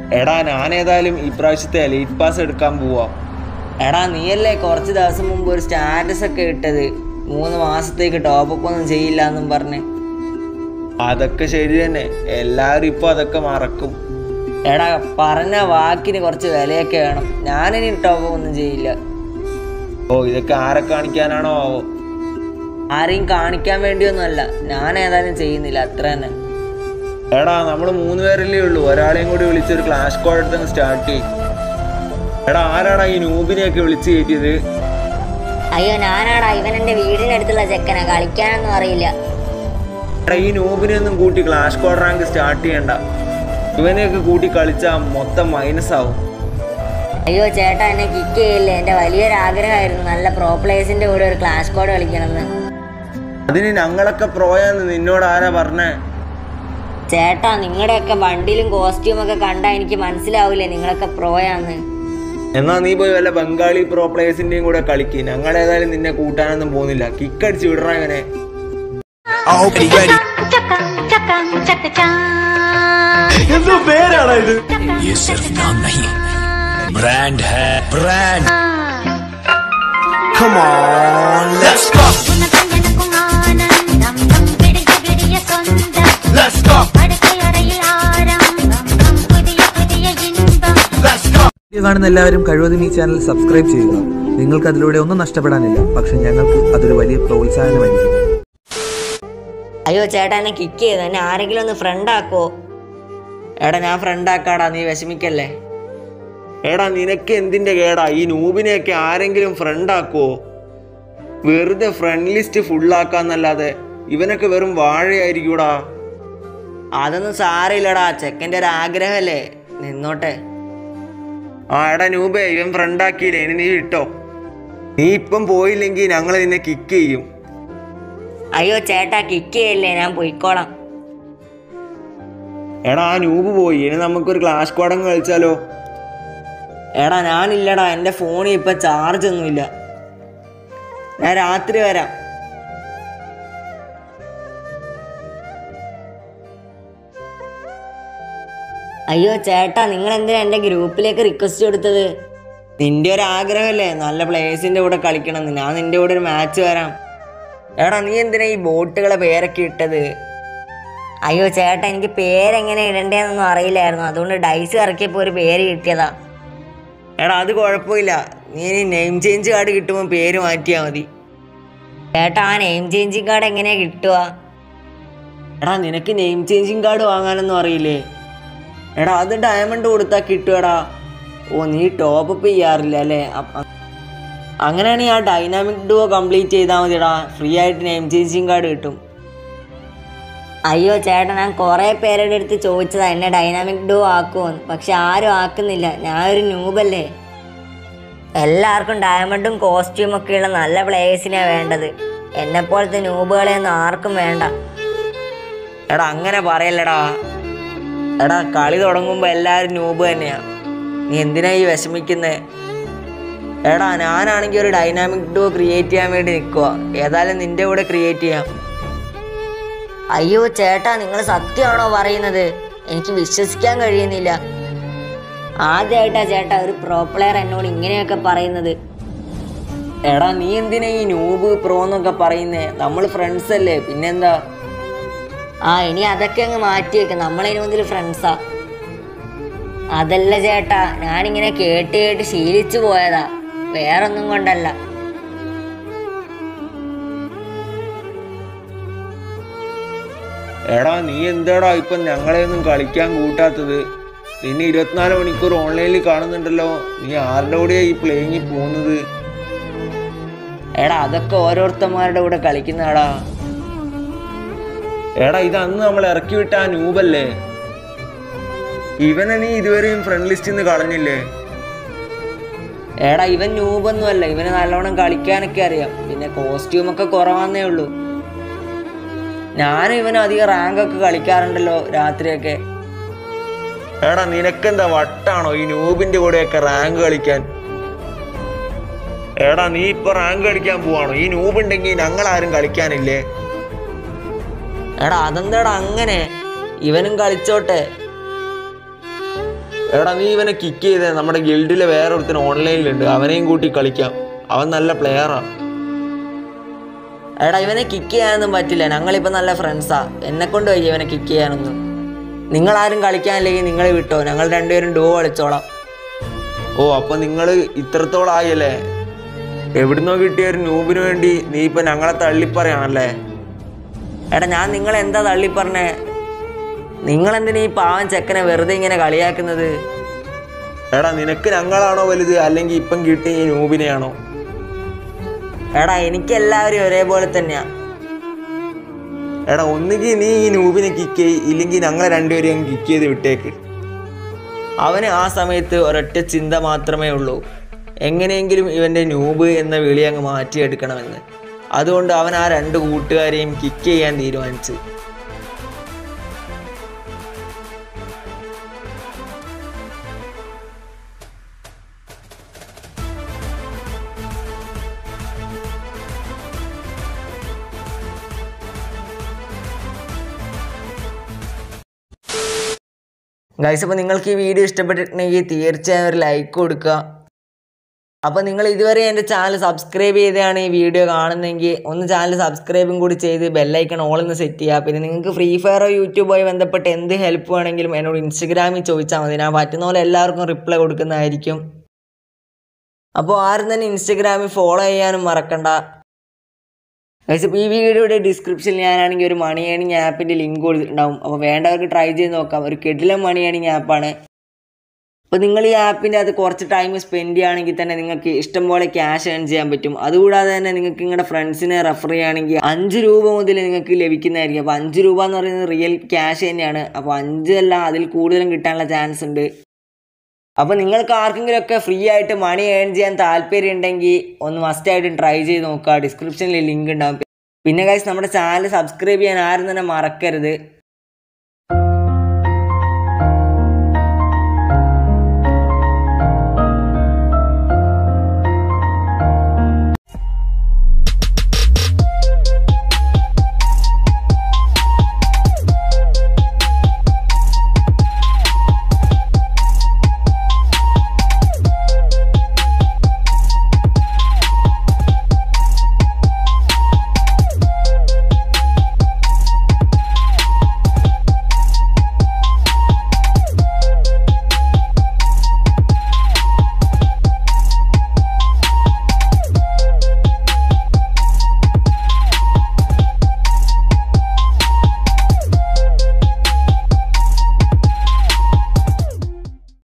എടാ ഞാൻ ഏതായാലും ഇപ്രാവശ്യത്തെ എലൈറ്റ് പാസ് എടുക്കാൻ പോവാ എടാ നീയല്ലേ കുറച്ച് ദിവസം മുമ്പ് ഒരു സ്റ്റാറ്റസ് ഒക്കെ ഇട്ടത് മൂന്ന് മാസത്തേക്ക് ടോപ്പപ്പ് ഒന്നും ചെയ്യില്ല എന്നും പറഞ്ഞ് അതൊക്കെ ശരി തന്നെ എല്ലാവരും ഇപ്പൊ അതൊക്കെ മറക്കും എടാ പറഞ്ഞ വാക്കിന് കുറച്ച് വിലയൊക്കെ വേണം ഞാനിനി ടോപ്പപ്പ് ഒന്നും ചെയ്യില്ല ഓ ഇതൊക്കെ ആരെ കാണിക്കാനാണോ ആവോ ആരെയും കാണിക്കാൻ വേണ്ടിയൊന്നുമല്ല ഞാൻ ഏതായാലും ചെയ്യുന്നില്ല അത്ര തന്നെ എടാ നമ്മൾ മൂന്ന് പേരല്ലേ ഉള്ളൂ ഒരാളെയും കൂടി വിളിച്ചൊരു ക്ലാഷ് കോഡ് എടുത്തങ്ങ് സ്റ്റാർട്ട് ചെയ്യും എടാ ആരാടാ ഈ നൂബിനെയൊക്കെ വിളിച്ച് കയറ്റിയത് അയ്യോ ഞാനാടാ ഇവൻ എന്റെ വീടിനടുത്തുള്ള ചെക്കനാ കളിക്കാനൊന്നും അറിയില്ല എടാ ഈ നൂബിനെ ഒന്നും കൂട്ടി ക്ലാഷ് കോഡ് റാങ്ക് സ്റ്റാർട്ട് ചെയ്യണ്ട ഇവനെയൊക്കെ കൂട്ടി കളിച്ചാൽ മൊത്തം മൈനസ് ആവും അയ്യോ ചേട്ടാ എന്നെ കിക്ക് ചെയ്യില്ലേ എന്റെ വലിയൊരു ആഗ്രഹമായിരുന്നു നല്ല പ്രോ പ്ലേസിന്റെ കൂടെ ഒരു ക്ലാഷ് കോഡ് കളിക്കണമെന്ന് അതിന് ഞങ്ങളൊക്കെ പ്രോയാന്ന് നിന്നോട് ആരാ പറഞ്ഞേ ചേട്ടാ നിങ്ങളുടെയൊക്കെ വണ്ടിയിലും കോസ്റ്റ്യൂം ഒക്കെ കണ്ടാ എനിക്ക് മനസ്സിലാവില്ലേ നിങ്ങളൊക്കെ പ്രോയാന്ന് എന്നാ നീ പോയി വല്ല ബംഗാളി പ്രോ പ്ലേയേഴ്സിന്റെയും കൂടെ കളിക്ക് ഞങ്ങൾ ഏതായാലും നിന്നെ കൂട്ടാനൊന്നും പോകുന്നില്ല കിക്ക് അടിച്ച് വിടറ ഇവനെ I hope you ready. ये सिर्फ नाम नहीं ब्रांड है brand Come on, let's go. Let's go. Video കാണുന്ന എല്ലാവരും കഴിവതും ഈ ചാനൽ സബ്സ്ക്രൈബ് ചെയ്യുക നിങ്ങൾക്ക് അതിലൂടെ ഒന്നും നഷ്ടപ്പെടാനില്ല പക്ഷെ ഞങ്ങൾക്ക് അതൊരു വലിയ പ്രോത്സാഹനമായിരിക്കും അയ്യോ ചേട്ടാ എന്നെ കിക്ക് ചെയ്തു എന്നെ ആരെങ്കിലും ഒന്ന് ഫ്രണ്ട് ആക്കോ എടാ ഞാൻ ഫ്രണ്ട് ആക്കാടാ നീ വിഷമിക്കല്ലേ എടാ നിനക്ക് എന്തിന്റെ കേടാ ഈ നൂബിനെയൊക്കെ ആരെങ്കിലും ഫ്രണ്ട് ആക്കുവോ വെറുതെ ഫ്രണ്ട് ലിസ്റ്റ് ഫുള്ളാക്കാന്നല്ലാതെ ഇവനൊക്കെ വെറും വാഴയായിരിക്കൂടാ അതൊന്നും സാരമില്ലടാ ചെക്കൻ്റെ ഒരു ആഗ്രഹമല്ലേ നിന്നോട്ടെ ആ എടാ നൂബേ ഇവൻ ഫ്രണ്ട് ആക്കിയില്ലേ ഇനി നീ വിട്ടോ നീ ഇപ്പം പോയില്ലെങ്കിൽ ഞങ്ങൾ നിന്നെ കിക്ക് ചെയ്യും അയ്യോ ചേട്ടാ കിക്ക് ചെയ്യല്ലേ ഞാൻ പോയിക്കോളാം എടാ ആ നൂബ് പോയി ഇനി നമുക്കൊരു ക്ലാഷ് കോഡങ്ങ് കളിച്ചാലോ എടാ ഞാനില്ലടാ എൻ്റെ ഫോണിൽ ഇപ്പം ചാർജ് ഒന്നുമില്ല ഞാൻ രാത്രി വരാം അയ്യോ ചേട്ടാ നിങ്ങൾ എന്തിനാ എന്റെ ഗ്രൂപ്പിലേക്ക് റിക്വസ്റ്റ് കൊടുത്തത് നിന്റെ ഒരു ആഗ്രഹമല്ലേ നല്ല പ്ലേയേഴ്സിൻ്റെ കൂടെ കളിക്കണം എന്ന്. ഞാൻ നിന്റെ കൂടെ ഒരു മാച്ച് വരാം എടാ നീ എന്തിനാ ഈ ബോട്ടുകളെ പേരൊക്കെ ഇട്ടത് അയ്യോ ചേട്ടാ എനിക്ക് പേരെങ്ങനെ ഇടണ്ടേന്നൊന്നും അറിയില്ലായിരുന്നു അതുകൊണ്ട് ഡൈസ് ഇറക്കിയപ്പോൾ ഒരു പേര് കിട്ടിയതാ എടാ അത് കുഴപ്പമില്ല നീ ഇനി നെയിം ചേഞ്ച് കാർഡ് കിട്ടുമ്പോൾ പേര് മാറ്റിയാൽ മതി ചേട്ടാ ആ നെയിം ചേഞ്ചിങ് കാർഡ് എങ്ങനെയാ കിട്ടുക എടാ നിനക്ക് നെയിം ചേഞ്ചിങ് കാർഡ് വാങ്ങാനൊന്നും അറിയില്ലേ എടാ അത് ഡയമണ്ട് കൊടുത്താൽ കിട്ടുമെടാ ഓ നീ ടോപ്പ് അപ്പ് ചെയ്യാറില്ല അല്ലേ അപ്പ- അങ്ങനെയാണെങ്കിൽ ആ ഡൈനാമിക് ഡുവോ കംപ്ലീറ്റ് ചെയ്താൽ മതിടാ ഫ്രീ ആയിട്ട് നെയിം ചേഞ്ചിങ് കാർഡ് കിട്ടും അയ്യോ ചേട്ടാ ഞാൻ കുറേ പേരുടെ അടുത്ത് ചോദിച്ചതാ എന്നെ ഡൈനാമിക് ഡോ ആക്കുമെന്ന് പക്ഷെ ആരും ആക്കുന്നില്ല ഞാൻ ഒരു ന്യൂബല്ലേ എല്ലാവർക്കും ഡയമണ്ടും കോസ്റ്റ്യൂം ഒക്കെയുള്ള നല്ല പ്ലേയേഴ്സിനാണ് വേണ്ടത് എന്നെപ്പോലത്തെ ന്യൂബുകളെയൊന്നും ആർക്കും വേണ്ട എടാ അങ്ങനെ പറയല്ലടാ എടാ കളി തുടങ്ങുമ്പോൾ എല്ലാവരും നൂബ് തന്നെയാ നീ എന്തിനാ ഈ വിഷമിക്കുന്നേ എടാ ഞാനാണെങ്കിൽ ഒരു ഡൈനാമിക് ഡോ ക്രിയേറ്റ് ചെയ്യാൻ വേണ്ടി നിൽക്കുക ഏതായാലും നിന്റെ കൂടെ ക്രിയേറ്റ് ചെയ്യാം അയ്യോ ചേട്ടാ നിങ്ങൾ സത്യമാണോ പറയുന്നത് എനിക്ക് വിശ്വസിക്കാൻ കഴിയുന്നില്ല ആദ്യമായിട്ടാ ചേട്ടാ ഒരു പ്രോ പ്ലെയർ എന്നോട് ഇങ്ങനെയൊക്കെ പറയുന്നത് എടാ നീ എന്തിനാ ഈ നൂബ് പ്രോ എന്നൊക്കെ പറയുന്നേ നമ്മൾ ഫ്രണ്ട്സ് അല്ലേ പിന്നെന്താ ആ ഇനി അതൊക്കെ അങ്ങ് മാറ്റി വെക്ക നമ്മളതിന് മുതൽ ഫ്രണ്ട്സാ അതല്ല ചേട്ടാ ഞാനിങ്ങനെ കേട്ട് കേട്ട് ശീലിച്ചു പോയതാ വേറൊന്നും കൊണ്ടല്ല എടാ നീ എന്താടാ ഇപ്പം ഞങ്ങളെ ഒന്നും കളിക്കാൻ കൂട്ടാത്തത് നിന്നെ ഇരുപത്തിനാല് മണിക്കൂർ ഓൺലൈനിൽ കാണുന്നുണ്ടല്ലോ നീ ആരുടെ കൂടെയാ ഈ പ്ലേയിങ്ങിൽ പോകുന്നത് എടാ അതൊക്കെ ഓരോരുത്തന്മാരുടെ കൂടെ കളിക്കുന്നതാടാ എടാ ഇത് അന്ന് നമ്മൾ ഇറക്കി വിട്ട ആ നൂബല്ലേ ഇവനെ നീ ഇതുവരെയും ഫ്രണ്ട് ലിസ്റ്റിൽ നിന്ന് കളഞ്ഞില്ലേ എടാ ഇവൻ നൂബൊന്നും അല്ല ഇവന് നല്ലോണം കളിക്കാനൊക്കെ അറിയാം പിന്നെ കോസ്റ്റ്യൂം ഒക്കെ കുറവാന്നേ ഉള്ളൂ ഞാനും ഇവന് അധികം റാങ്ക് ഒക്കെ കളിക്കാറുണ്ടല്ലോ രാത്രിയൊക്കെ എടാ നിനക്കെന്താ വട്ടാണോ ഈ നൂബിന്റെ കൂടെയൊക്കെ റാങ്ക് കളിക്കാൻ എടാ നീ ഇപ്പൊ റാങ്ക് കളിക്കാൻ പോവാണോ ഈ നൂബ് ഉണ്ടെങ്കിൽ ഞങ്ങൾ ആരും കളിക്കാനില്ലേ എടാ അതെന്താടാ അങ്ങനെ ഇവനും കളിച്ചോട്ടെ എടാ നീ ഇവനെ കിക്ക് ചെയ്തേ നമ്മുടെ ഗിൽഡിലെ വേറെ ഒരുത്തിന് ഓൺലൈനിലുണ്ട് അവനെയും കൂട്ടി കളിക്കാം അവൻ നല്ല പ്ലെയറാ എടാ ഇവനെ കിക്ക് ചെയ്യാനൊന്നും പറ്റില്ല ഞങ്ങളിപ്പോൾ നല്ല ഫ്രണ്ട്സാ എന്നെ കൊണ്ട് വയ്യ ഇവനെ കിക്ക് ചെയ്യാനൊന്നും നിങ്ങളാരും കളിക്കാനില്ലെങ്കിൽ നിങ്ങൾ വിട്ടോ ഞങ്ങൾ രണ്ടുപേരും ഡോ കളിച്ചോളാം ഓ അപ്പൊ നിങ്ങൾ ഇത്രത്തോളം ആയല്ലേ എവിടുന്നോ കിട്ടിയ ഒരു നൂബിന് വേണ്ടി നീ ഇപ്പൊ ഞങ്ങളെ തള്ളിപ്പറയാണല്ലേ എടാ ഞാൻ നിങ്ങളെ എന്താ തള്ളി പറഞ്ഞേ നിങ്ങളെന്തിനാ ഈ പാവം ചെക്കനെ വെറുതെ ഇങ്ങനെ കളിയാക്കുന്നത് എടാ നിനക്ക് ഞങ്ങളാണോ വലുത് അല്ലെങ്കിൽ ഇപ്പം കിട്ടിയ ഈ നൂബിനെയാണോ എടാ എനിക്ക് എല്ലാവരും ഒരേപോലെ തന്നെയാ എടാ ഒന്നുകിൽ നീ ഈ നൂബിനെ കിക്ക് ചെയ് ഇല്ലെങ്കിൽ ഞങ്ങളെ രണ്ടുപേരെയും കിക്ക് ചെയ്ത് വിട്ടേക്ക് അവന് ആ സമയത്ത് ഒരൊറ്റ ചിന്ത മാത്രമേ ഉള്ളൂ എങ്ങനെയെങ്കിലും ഇവൻ്റെ നൂബ് എന്ന വിളി അങ്ങ് മാറ്റിയെടുക്കണമെന്ന് അതുകൊണ്ട് അവൻ ആ രണ്ട് കൂട്ടുകാരെയും കിക്ക് ചെയ്യാൻ തീരുമാനിച്ചു ഗൈസ് അപ്പോൾ നിങ്ങൾക്ക് ഈ വീഡിയോ ഇഷ്ടപ്പെട്ടിട്ടുണ്ടെങ്കിൽ തീർച്ചയായും ഒരു ലൈക്ക് കൊടുക്കുക അപ്പോൾ നിങ്ങൾ ഇതുവരെ എൻ്റെ ചാനൽ സബ്സ്ക്രൈബ് ചെയ്താണ് ഈ വീഡിയോ കാണുന്നതെങ്കിൽ ഒന്ന് ചാനൽ സബ്സ്ക്രൈബും കൂടി ചെയ്ത് ബെല്ലൈക്കൺ ഓളൊന്ന് സെറ്റ് ചെയ്യുക പിന്നെ നിങ്ങൾക്ക് ഫ്രീ ഫയറോ യൂട്യൂബോയോ ബന്ധപ്പെട്ട് എന്ത് ഹെൽപ്പ് വേണമെങ്കിലും എന്നോട് ഇൻസ്റ്റഗ്രാമിൽ ചോദിച്ചാൽ മതി ഞാൻ പറ്റുന്ന പോലെ എല്ലാവർക്കും റിപ്ലൈ കൊടുക്കുന്നതായിരിക്കും അപ്പോൾ ആരും തന്നെ ഇൻസ്റ്റഗ്രാമിൽ ഫോളോ ചെയ്യാനും മറക്കണ്ട ഗൈസ് ഇപ്പോൾ ഈ വീഡിയോയുടെ ഡിസ്ക്രിപ്ഷനിൽ ഞാനാണെങ്കിൽ ഒരു മണി ഏണിംഗ് ആപ്പിൻ്റെ ലിങ്ക് കൊടുത്തിട്ടുണ്ടാവും അപ്പോൾ വേണ്ടവർക്ക് ട്രൈ ചെയ്ത് നോക്കാം ഒരു കിടിലം മണി ഏണിംഗ് ആപ്പാണ് അപ്പോൾ നിങ്ങൾ ഈ ആപ്പിൻ്റെ അത് കുറച്ച് ടൈം സ്പെൻഡ് ചെയ്യുകയാണെങ്കിൽ തന്നെ നിങ്ങൾക്ക് ഇഷ്ടംപോലെ ക്യാഷ് ഏൺ ചെയ്യാൻ പറ്റും അതുകൂടാതെ തന്നെ നിങ്ങൾക്ക് നിങ്ങളുടെ ഫ്രണ്ട്സിനെ റെഫർ ചെയ്യുകയാണെങ്കിൽ അഞ്ച് രൂപ മുതൽ നിങ്ങൾക്ക് ലഭിക്കുന്നതായിരിക്കും അപ്പോൾ അഞ്ച് രൂപ എന്ന് പറയുന്നത് റിയൽ ക്യാഷ് തന്നെയാണ് അപ്പോൾ അഞ്ചല്ല അതിൽ കൂടുതലും കിട്ടാനുള്ള ചാൻസ് ഉണ്ട് അപ്പോൾ നിങ്ങൾക്ക് ആർക്കെങ്കിലുമൊക്കെ ഫ്രീ ആയിട്ട് മണി ഏൺ ചെയ്യാൻ താല്പര്യം ഉണ്ടെങ്കിൽ ഒന്ന് മസ്റ്റായിട്ട് ട്രൈ ചെയ്ത് നോക്കുക ഡിസ്ക്രിപ്ഷനിൽ ലിങ്ക് ഉണ്ടാവും പിന്നെ ഗൈസ് നമ്മുടെ ചാനൽ സബ്സ്ക്രൈബ് ചെയ്യാൻ ആരും തന്നെ മറക്കരുത്